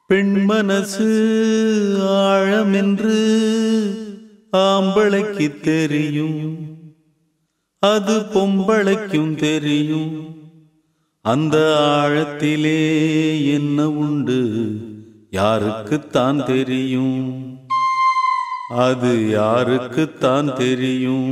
பெண் மனசு ஆழமென்று ஆம்பளைக்கு தெரியும் அது பொம்பளைக்கும் தெரியும் அந்த ஆழத்திலே என்ன உண்டு யாருக்குத்தான் தெரியும் அது யாருக்குத்தான் தெரியும்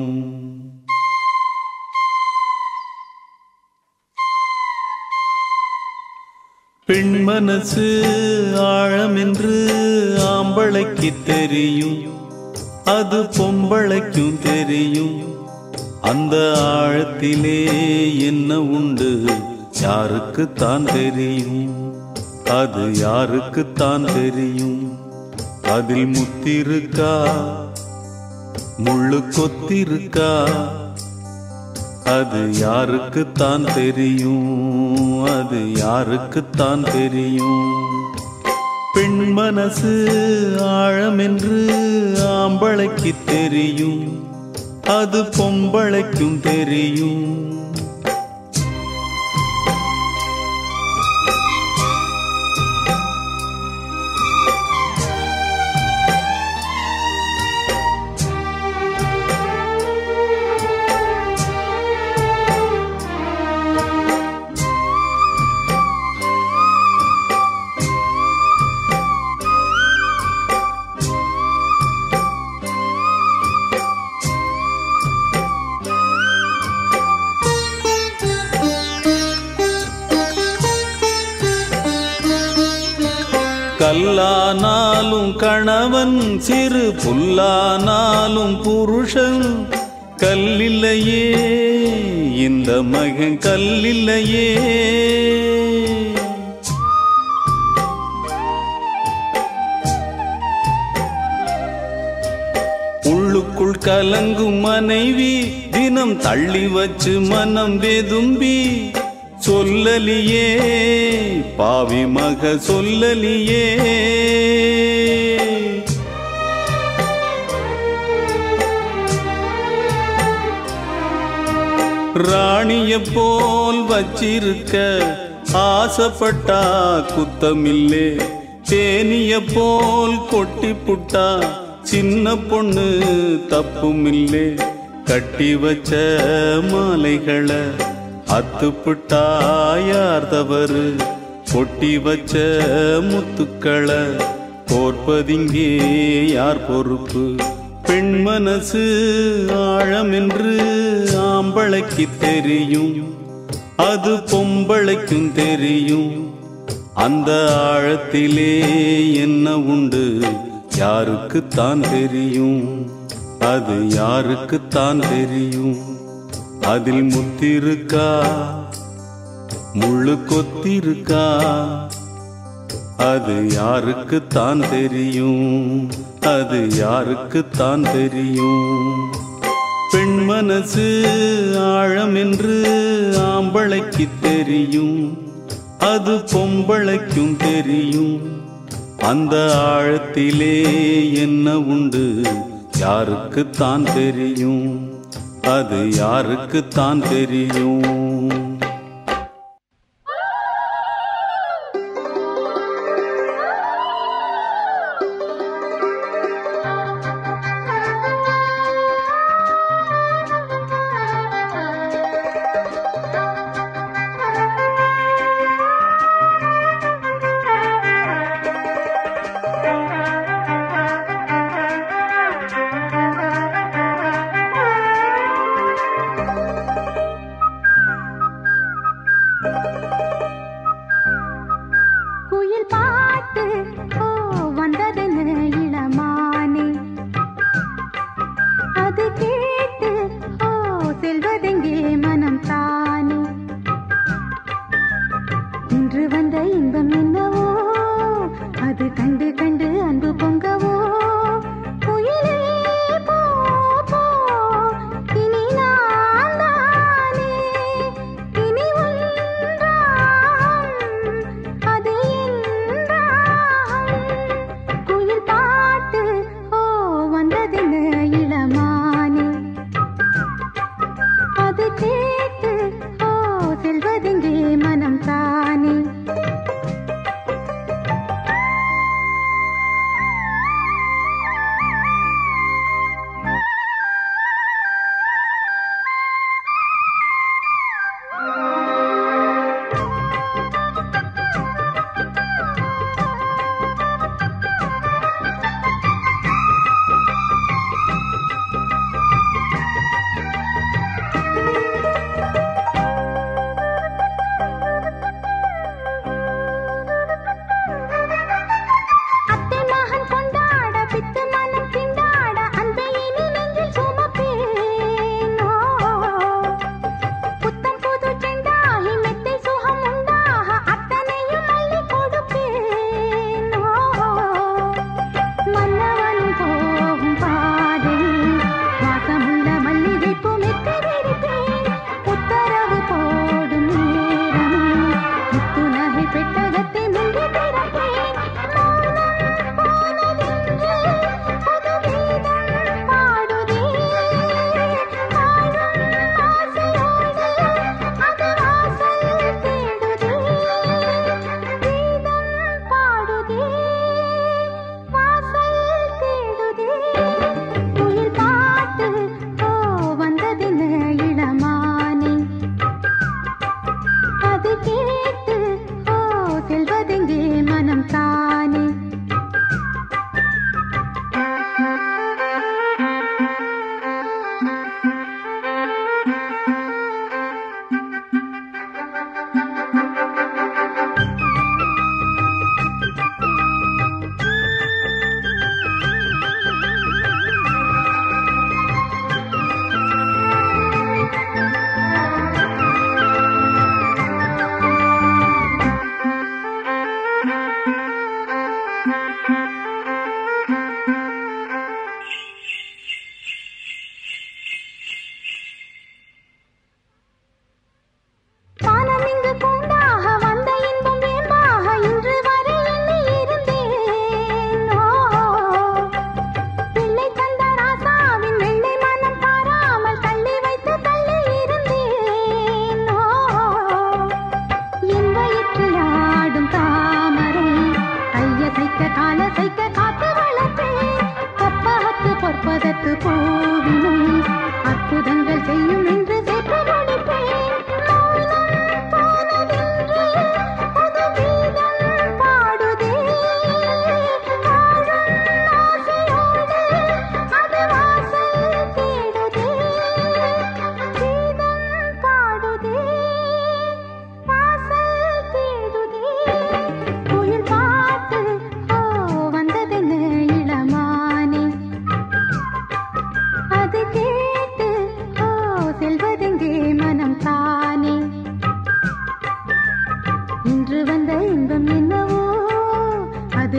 பெண் மனசு ஆழமென்று ஆம்பளைக்கு தெரியும் அது பொம்பளைக்கும் தெரியும் அந்த ஆழத்திலே என்ன உண்டு யாருக்குத்தான் தெரியும் அது யாருக்குத்தான் தெரியும் அதில் முத்திருக்கா முள்ளு கொத்திருக்கா அது யாருக்குத்தான் தெரியும் அது யாருக்குத்தான் தெரியும் பெண் மனசு ஆழமென்று ஆம்பளைக்கு தெரியும் அது பொம்பளைக்கும் தெரியும் கல்லானாலும் கணவன் சிறு புல்லானாலும் புருஷன் கல்லில்லையே இந்த மகன் கல்லில்லையே உள்ளுக்குள் கலங்கும் மனைவி தினம் தள்ளி வச்சு மனம் வெதும்பி சொல்லலியே பாவி மக சொல்லலியே ராணிய போல் வச்சிருக்க ஆசைப்பட்டா குத்தமில்லே தேனிய போல் கொட்டி புட்டா சின்ன பொண்ணு தப்புமில்லே கட்டி வச்ச மாலைகளை அத்துப்புட்டா யார் தவறு கொட்டி வச்ச முத்துக்களை கோர்ப்பதிங்கே யார் பொறுப்பு பெண் மனசு ஆழமென்று ஆம்பளைக்கு தெரியும் அது பொம்பளைக்கும் தெரியும் அந்த ஆழத்திலே என்ன உண்டு யாருக்குத்தான் தெரியும் அது யாருக்குத்தான் தெரியும் அதில் முத்திருக்கா முள்ளு கொத்திருக்கா அது யாருக்குத்தான் தெரியும் அது யாருக்குத்தான் தெரியும் பெண் மனசு ஆழமென்று ஆம்பளைக்கு தெரியும் அது பொம்பளைக்கும் தெரியும் அந்த ஆழத்திலே என்ன உண்டு யாருக்குத்தான் தெரியும் அது யாருக்குத்தான் தெரியும்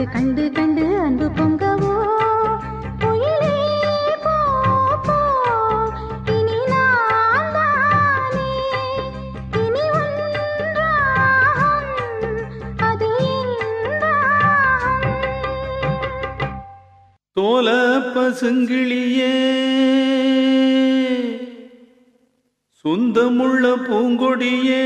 கண்டு கண்டு அன்பு பொங்கவோ குயிலே போ போ இனி நான் தானே இனி ஒன்றாகும் அது என்னாகும் தோல பசுங்கிளியே சொந்தமுள்ள பூங்கொடியே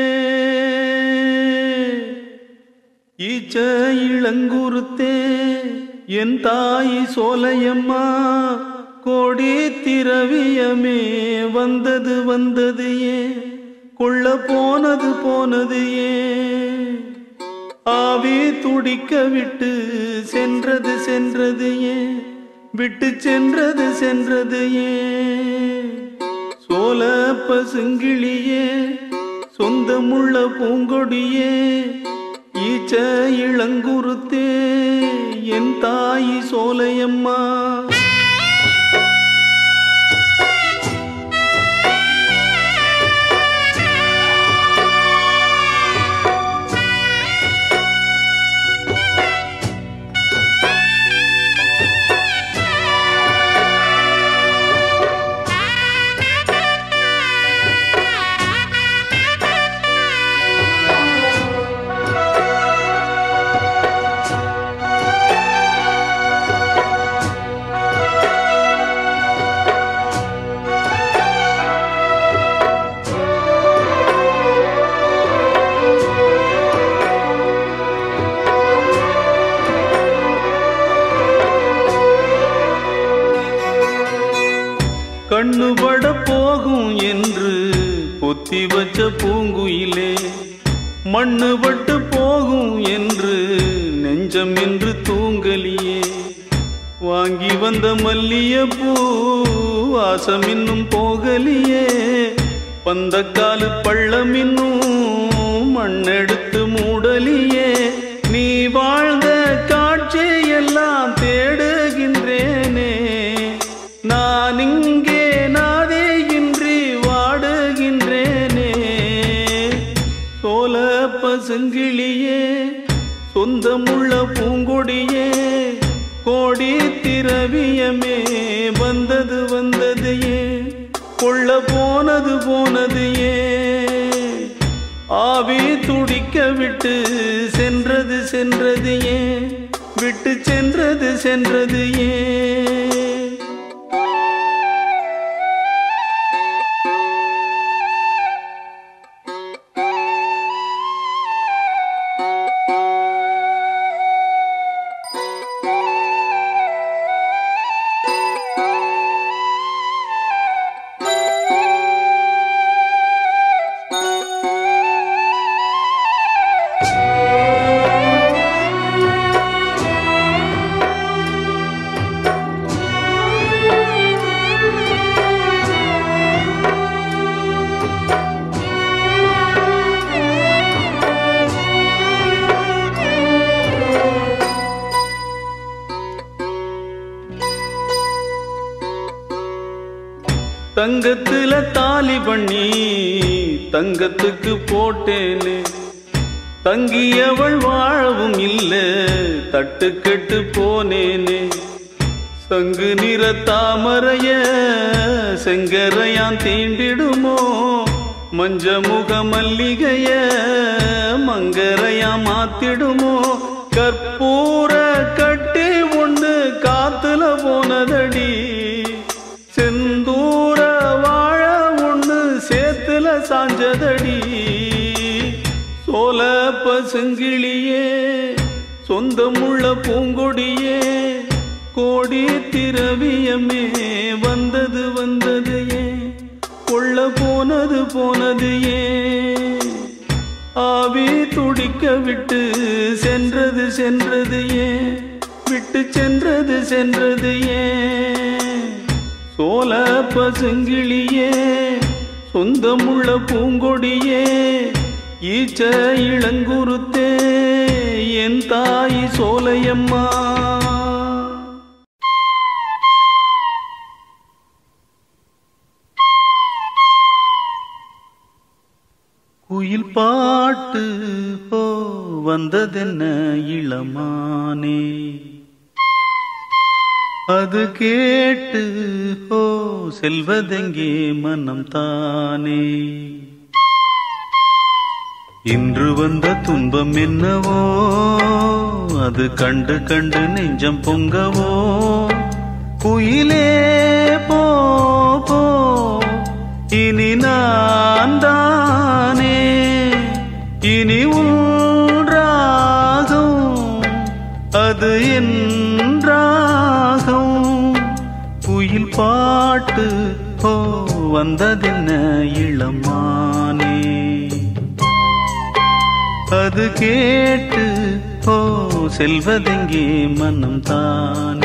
ஈச்ச இளங்குருத்தே என் தாய் சோலையம்மா கோடி திரவியமே வந்தது வந்தது ஏன் கொள்ள போனது போனது ஏன் ஆவி துடிக்க விட்டு சென்றது சென்றது ஏன் விட்டு சென்றது சென்றது ஏன் சோல பசுங்கிளியே சொந்தமுள்ள பூங்கொடியே ஈச்ச இளங்குருத்தே என் தாய் சோலையம்மா கண்ணுபட போகும் என்று பொத்தி வச்ச பூங்குயிலே மண்ணுபட்டு போகும் என்று நெஞ்சம் என்று தூங்கலியே வாங்கி வந்த மல்லியப்பூ வாசம் இன்னும் போகலியே பந்தக்காலு பள்ளம் இன்னும் மண்ணெடுத்து மூடலியே நீ வாழ்ந்த காட்சியெல்லாம் தேடுகின்றேனே நான் இங்கே நாதேயின்றி வாடுகின்றேனே சோல பசுங்கிளியே சொந்தமுள்ள பூங்கொடியே கோடி திரவியமே வந்தது வந்தது ஏன் கொள்ள போனது போனது ஏன் ஆவி துடிக்க விட்டு சென்றது சென்றது ஏன் விட்டு சென்றது சென்றது ஏன் தங்கத்துல தாலி பண்ணி தங்கத்துக்கு போட்டேனே தங்கியவள் வாழவும் இல்ல தட்டு கெட்டு போனேனே சங்கு நிற தாமரைய செங்கரையான் தீண்டிடுமோ மஞ்ச முக மல்லிகைய மங்கரையா மாத்திடுமோ கற்பூர கட்டி ஒண்ணு காத்துல போனதடி செந்தூர வாழ ஒண்ணு சேத்துல சாஞ்சதடி சோல பசுங்கிளியே சொந்தமுள்ள பூங்கொடியே கோடி திரவியமே வந்தது வந்தது ஏன் கொள்ள போனது போனது ஏன் ஆவி துடிக்க விட்டு சென்றது சென்றது ஏன் விட்டு சென்றது சென்றது ஏன் சோல பசுங்கிளியே சொந்தமுள்ள பூங்கொடியே ஈச்ச இளங்குருத்தே என் தாய் சோலையம்மா குயில் பாட்டு ஓ வந்ததென்ன இளமானே அது கேட்டு ஓ செல்வதெங்கே மனம் தானே இன்று வந்த துன்பம் என்னவோ அது கண்டு கண்டு நெஞ்சம் பொங்கவோ குயிலே போ போ இனி நான் தானே இனி உன்றாகும் அது என்றாகும் குயில் பாட்டு ஓ வந்ததென்ன இளமானே அது கேட்டு ஓ செல்வதெங்கே மனம் தானே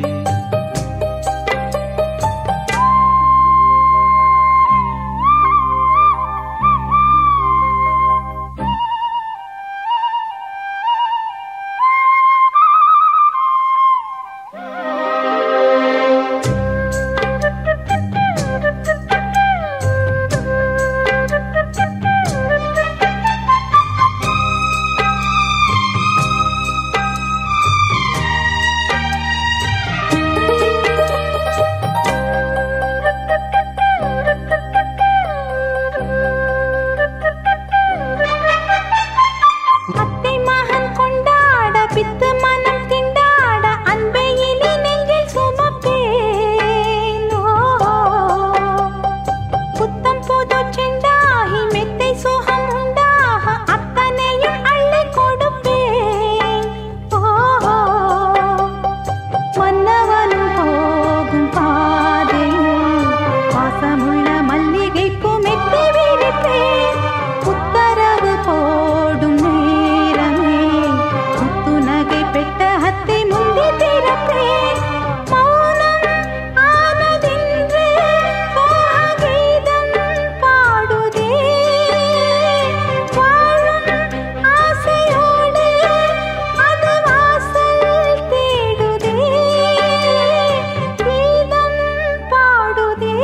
அத்தை மகன் கொண்டாட பித்து மனம் திண்டாட அன்பை இனி நெஞ்சில் சுமப்பேன் ஓ, புத்தம் புது செண்டாகி மெத்தை சுகம் உண்டாக அத்தனையும் அள்ளி கொடுப்பேன் ஓ, மன்னவனும் போகும் பாதையில் வாசமுள்ள மல்லிகை பூ மெத்தை விரிப்பேன் உத்தரவு போடும் நேரமே முத்துநகை பெட்டகத்தை முந்தி திறப்பேன் மௌனம் ஆனதென்று மோககீதம் பாடுதே வாழும் ஆசையோடு அது வாசல் தேடுதே கீதம் பாடுதே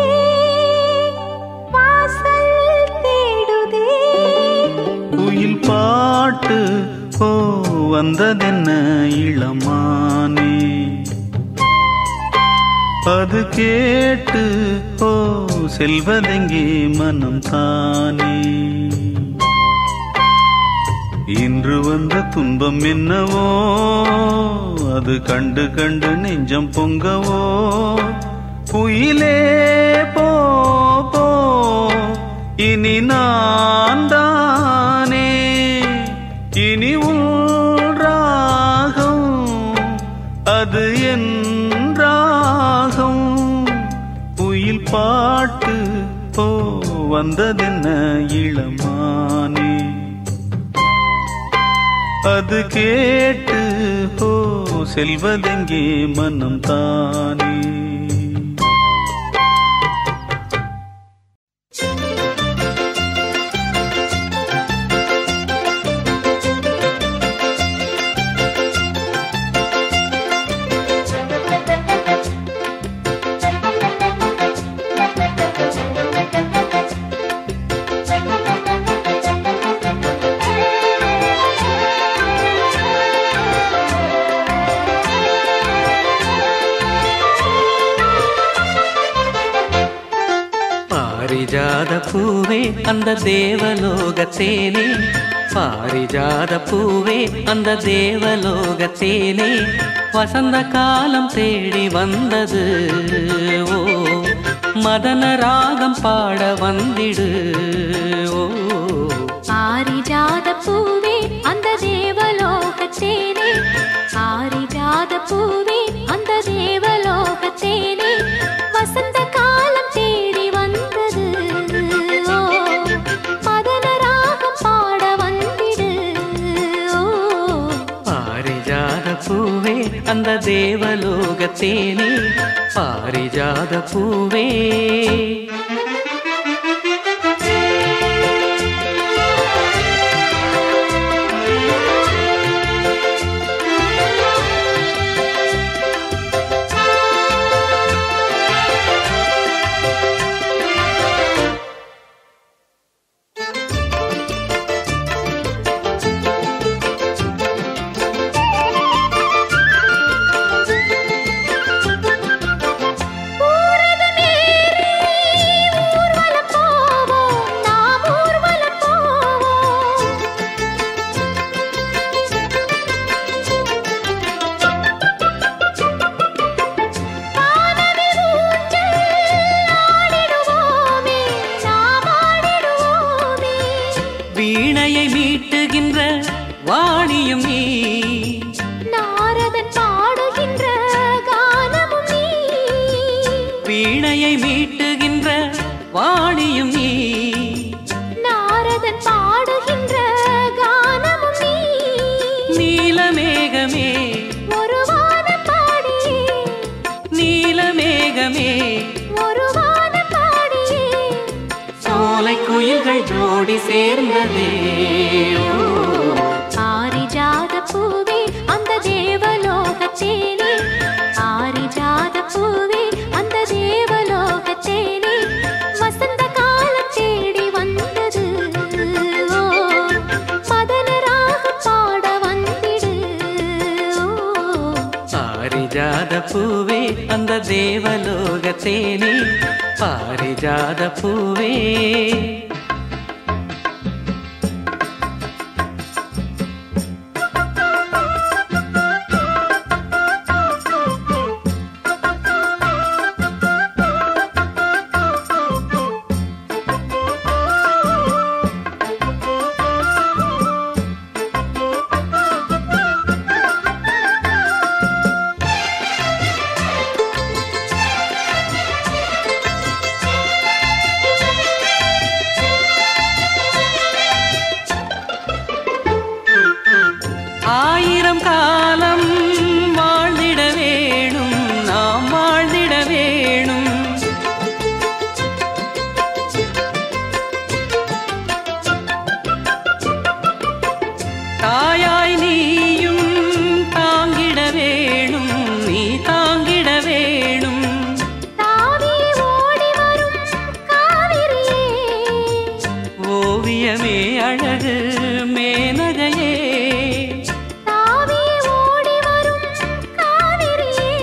வாசல் தேடுதே குயில் பாட்டு ஓ வந்ததென்ன இளமானே அது கேட்டு ஓ செல்வதெங்கே மனம் தானே இன்று வந்த துன்பம் என்னவோ அது கண்டு கண்டு நெஞ்சம் பொங்கவோ குயிலே போ போ இனி நான் தானே இனி உன் ராகம் அது என் ராகம் குயில் பாட்டு ஓ வந்ததென்ன இளமானே அது கேட்டு ஓ செல்வதெங்கே மனம் தானே பாரிஜாத பூவே அந்த தேவலோகத்தேனே பாரிஜாத பூவே அந்த தேவலோகத்தேனே வசந்த காலம் தேடி வந்தது ஓ மதன ராகம் பாட வந்திடு ஓ ஆரிஜாத பூவே அந்த தேவலோகத்தேனே ஆரிஜாத பூவே அந்த தேவலோகத்தேனே வசந்த காலம் தேடி வந்தது ஓ மதன ராகம் பாட வந்திடு ஓ பாரிஜாத பூவே அந்த தேவலோகத்தேனே பாரிஜாத பூவே வாணியும் நீ நாரதன் பாடுகின்ற கானமும் நீ வீணையை மீட்டுகின்ற வாணியும் நீ நாரதன் பாடுகின்ற கானமும் நீ நீலமேகமே ஒரு வானம் பாடியே நீலமேகமே ஒரு வானம் பாடியே சோலை குயில்கள் ஜோடி சேர்ந்ததே ஓ. ஆரிஜாத பூவே அந்த தேவலோகத்தேனே ஆரிஜாத பூவே அந்த தேவலோகத்தேனே வசந்த காலம் தேடி வந்தது ஓ மதனராக பாட வந்திடு ஓ பாரிஜாத பூவே அந்த தேவலோகத்தேனே பாரிஜாத பூவே ஆயிரம் காலம் வாழ்ந்திட வேணும் நாம் வாழ்ந்திட வேணும் தாயாய் நீயும் தாங்கிட வேணும் நீ தாங்கிட வேணும் தாவி ஓடி வரும் காவிரியே ஓவியமே அழகு மேனகையே தாவி ஓடி வரும் காவிரியே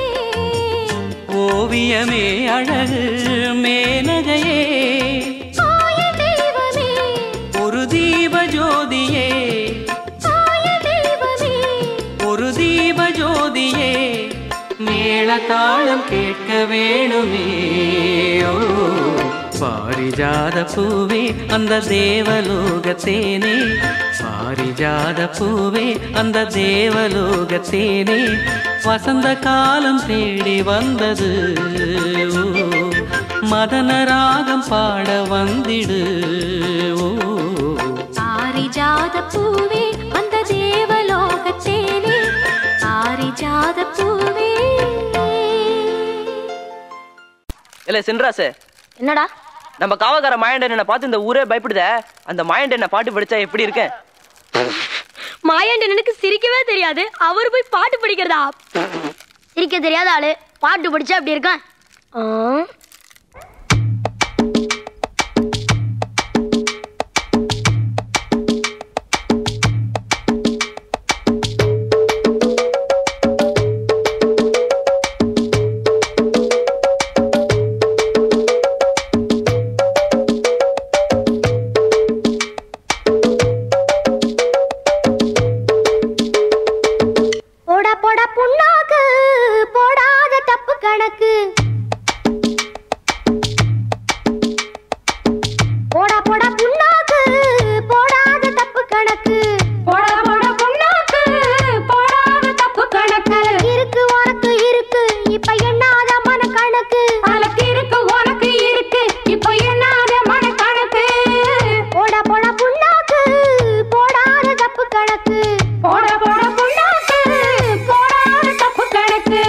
ஓவியமே அழகு மேனகையே ஆய தெய்வமே ஒரு தீப ஜோதியே ஆய தெய்வமே ஒரு தீப ஜோதியே மேளதாளம் கேட்க வேணுமே ஓ பாரிஜாத பூவே அந்த தேவலோகத்தேனே பாரிஜாத பூவே அந்த தேவலோகத்தேனே வசந்த காலம் தேடி வந்தது ஓ மதன ராகம் பாட வந்திடு ஓ பாரிஜாத பூவே அந்த தேவலோகத்தேனே பாரிஜாத பூவே இல்ல சின்ராசு என்னடா நம்ம காவக்கார மாயண்டன் பார்த்து இந்த ஊரே பயப்படுதே அந்த மாயண்டன் பாட்டு படிச்சா எப்படி இருக்கேன் மாயாண்டனுக்கு சிரிக்கவே தெரியாது அவர் போய் பாட்டு படிக்கிறதா சிரிக்க தெரியாத ஆளு பாட்டு படிச்சா அப்படி இருக்கான் ஆ. போடா போடா புண்ணாக்கு போடாத தப்பு கணக்கு போடா போடா புண்ணாக்கு போடாத தப்பு கணக்கு போடா போடா புண்ணாக்கு போடாத தப்பு கணக்கு இருக்கு உனக்கு இருக்கு இப்ப எண்ணாத மன கணக்கு உனக்கு இருக்கு உனக்கு இருக்கு இப்ப எண்ணாத மன கணக்கு போடா போடா புண்ணாக்கு போடாத தப்பு கணக்கு போடா போடா புண்ணாக்கு போடாத தப்பு கணக்கு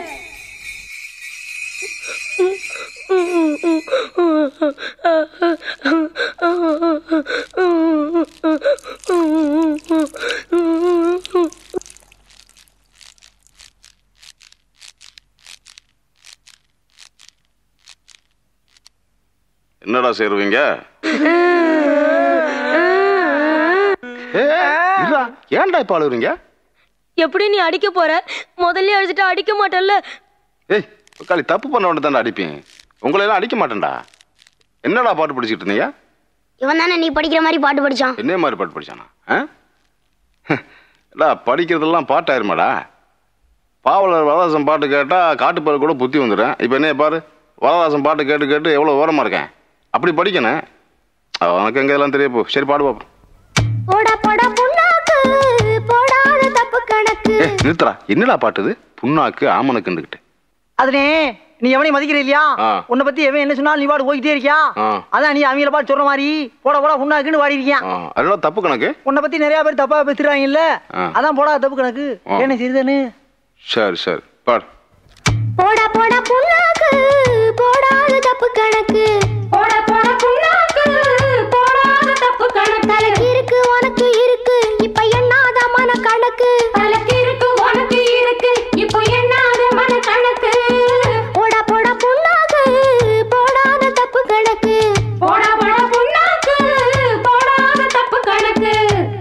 என்னடா சேருவீங்க ஏன்டா இப்ப அழுகுறீங்க எப்படி நீ அடிக்க போற முதல்ல அடிச்சுட்டு அடிக்க மாட்டல்ல ஏய் உக்காளி தப்பு பண்ண உடனே தானே அடிப்பேன் உங்களை எல்லாம் அடிக்க மாட்டேன்டா என்னடா பாட்டு படிச்சுட்டு இருந்தீங்க இவன் தானே நீ படிக்கிற மாதிரி பாட்டு படிச்சான் என்ன மாதிரி பாட்டு படிச்சானா ஆ? டா படிக்கிறதெல்லாம் பாட்டாயிருமாடா பாவலர் வரதாசன் பாட்டு கேட்டா காட்டுப்பாரு கூட புத்தி வந்துடும் இப்போ என்ன பாரு வரதாசன் பாட்டு கேட்டு கேட்டு எவ்வளோ ஓரமாக இருக்கேன் அப்படி படிக்கணும் உனக்கு எங்க எல்லாம் தெரிய போ சரி பாடு பாப்போம் போடா போடா புண்ணாக்கு கணக்கு ஏ நிறுத்துறா என்னடா பாட்டுது புண்ணாக்கு ஆமணக்குண்டுகிட்டு அதுனே நீ எவனையும் மதிக்கிற இல்லையா ஆ. உன்னை பத்தி எவன் என்ன சொன்னாலும் நீ பாடு போய்கிட்டே இருக்கியா ஆ. அதான் நீ அவங்கள பாட்டு சொல்ற மாதிரி போட போடா உன்னாக்குன்னு வாடி இருக்கியான் ஆ, அதெல்லாம் தப்பு கணக்கு உன்னை பத்தி நிறைய பேர் தப்பா பேசுறாங்க இல்ல ஆ. அதான் போடா தப்பு கணக்கு ஆ. என்ன சிறிதனு சரி சரி பாடு போடா போடா புண்ணாக்கு போடாத தப்பு கணக்கு போடா போடா புண்ணாக்கு போடாத தப்பு கணக்கு தலைக்கு இருக்கு உனக்கு இருக்கு இப்ப எண்ணாத மன கணக்கு தலைக்கு இருக்கு உனக்கு இருக்கு இப்ப எண்ணாத மன கணக்கு போடா போடா புண்ணாக்கு போடாத தப்பு கணக்கு போடா போடா புண்ணாக்கு போடாத தப்பு கணக்கு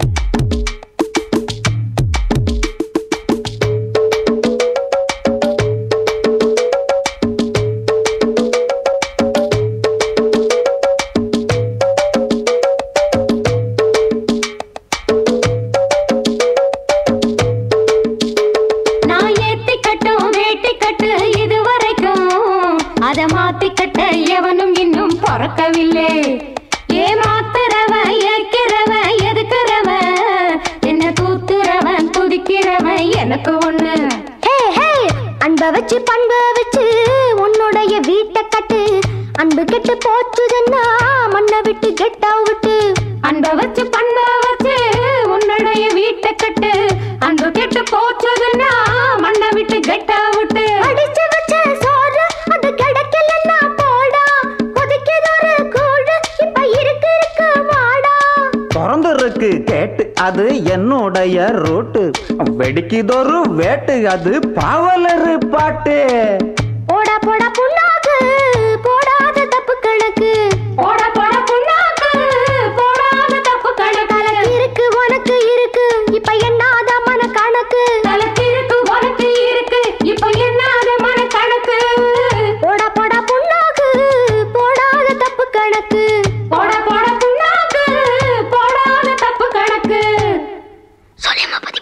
நான் ஏத்தி கட்டும் வேட்டி கட்டு இதுவரைக்கும் அத மாத்தி கட்ட எவனும் இன்னும் பிறக்கவில்லை ஏமாத்துறவன் ஏற்கிறவன் எதுக்குறவன் என்ன தூத்துறவன் துதிக்கிறவன் எனக்கு ஒண்ணு அன்ப வச்சு பண்ப வச்சு உன்னுடைய வீட்டை கட்டு அன்பு கெட்டு போச்சுதுன்னா மண்ணை விட்டு கெட்டா விட்டு அன்ப வச்சு பண்ப வச்சு உன்னுடைய வீட்டை கட்டு அன்பு கெட்டு போச்சுதுன்னா மண்ணை விட்டு கெட்டா விட்டு அடிச்சு வச்ச சோறு அது கிடைக்கலன்னா போடா கொதிக்கிறொரு கூடு இப்ப இருக்கு இருக்கு வாடா திறந்து இருக்கு கேட்டு அது என்னுடைய ரூட்டு வெடிக்குதொரு வேட்டு அது பாவலரு பாட்டு போடா போடா புண்ணாக்கு போடாத தப்பு கணக்கு போடா போடா புண்ணாக்கு போடாத தப்பு கணக்கு இருக்கு உனக்கு இருக்கு இப்ப என்னாத மன கணக்கு தலக்கு இருக்கு உனக்கு இருக்கு இப்ப என்னாத மன கணக்கு போடா போடா புண்ணாக்கு போடாத தப்பு கணக்கு போடா போடா புண்ணாக்கு போடாத தப்பு கணக்கு சொல்லேமா பத்தி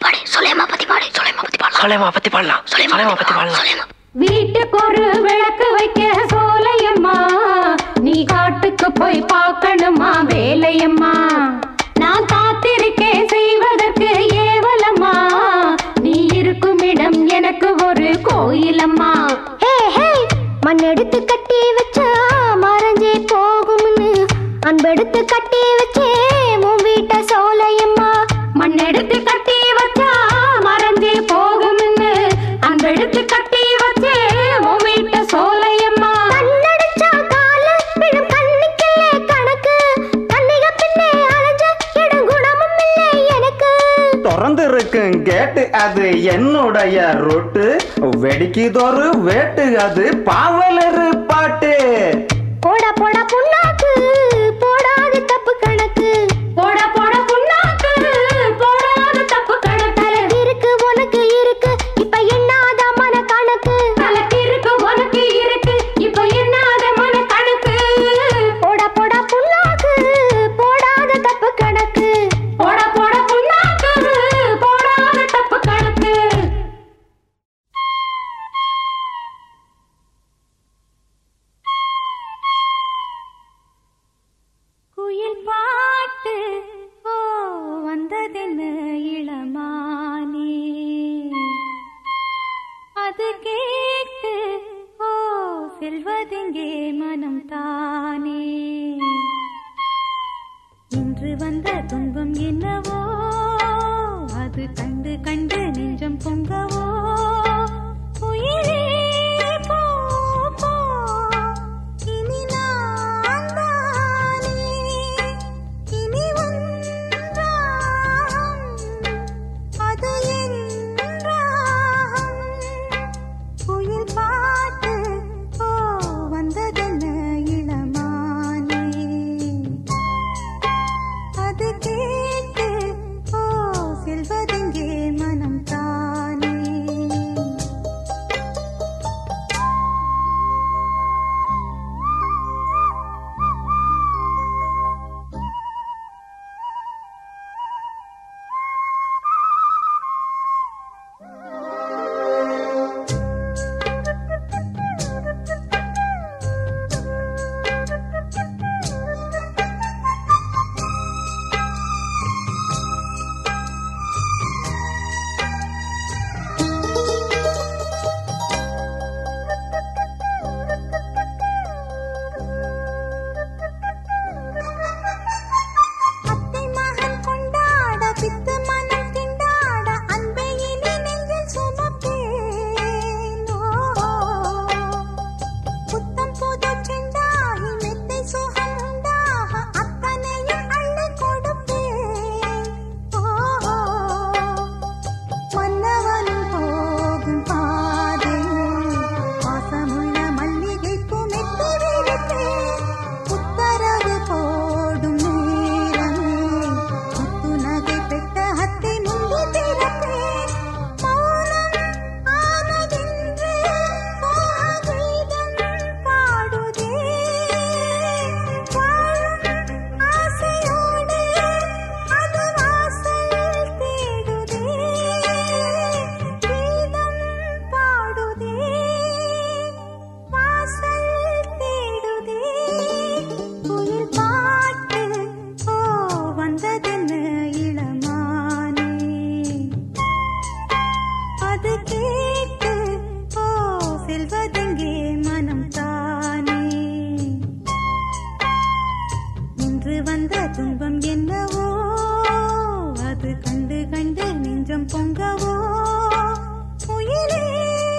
பாடலாம் சொல்லேமா பத்தி பாடலாம் வீட்டுக்கு ஒரு விளக்கு வைக்க சோலையம்மா நீ காட்டுக்கு போய் பார்க்கணுமா வேலையம்மா நான் காத்திருக்கேன் செய்வதற்கு ஏவலம்மா நீ இருக்கும் இடம் எனக்கு ஒரு கோயிலம்மா மண் எடுத்து கட்டி வச்சா மறைஞ்சே போகும்னு அன்பெடுத்து கட்டி வச்சே உன் வீட்டை சோலையம்மா மண் எடுத்து கட்டி வச்சா மறைஞ்சே போகும்னு அன்பெடுத்து கட்டி வச்சே உன் வீட்டை சோலையம்மா கண்ணடிச்சா கால விழும் கண்ணுக்கில்லே கணக்கு கண்ணிக பின்னே அலைஞ்ச இடம் குணமும் இல்லை எனக்கு திறந்து இருக்கு கேட்டு அது என்னுடைய ரூட்டு வெடிக்குதொரு வேட்டு அது பாவலரு பாட்டு போடா போடா புண்ணாக்கு போடாத தப்பு கணக்கு போடா போடா புண்ணாக்கு போடாத தப்பு கணக்கு இருக்கு உனக்கு இருக்கு இப்ப எண்ணாத மன கணக்கு தலக்கு இருக்கு உனக்கு இருக்கு இப்ப எண்ணாத மன கணக்கு போடா போடா புண்ணாக்கு போடாத தப்பு கணக்கு போடா போடா புண்ணாக்கு போடாத தப்பு கணக்கு குயில் பாட்டு ஓ வந்ததென்ன இளமானே அது கேட்டு ஓ செல்வதெங்கே மனம் தானே இன்று வந்த துன்பம் என்னவோ அது கண்டு கண்டு நெஞ்சம் பொங்கவோ உயிரே போ போ இனி நான் தானே இனி ஒன்றாகும் அது என்றாகும் குயில் பாட்டு ஓ வந்ததென்ன இளமானே அது கேட்டு ஓ செல்வதெங்கே மனம் தானே இன்று வந்த துன்பம் என்னவோ அது கண்டு கண்டு நெஞ்சம் பொங்கவோ புயலே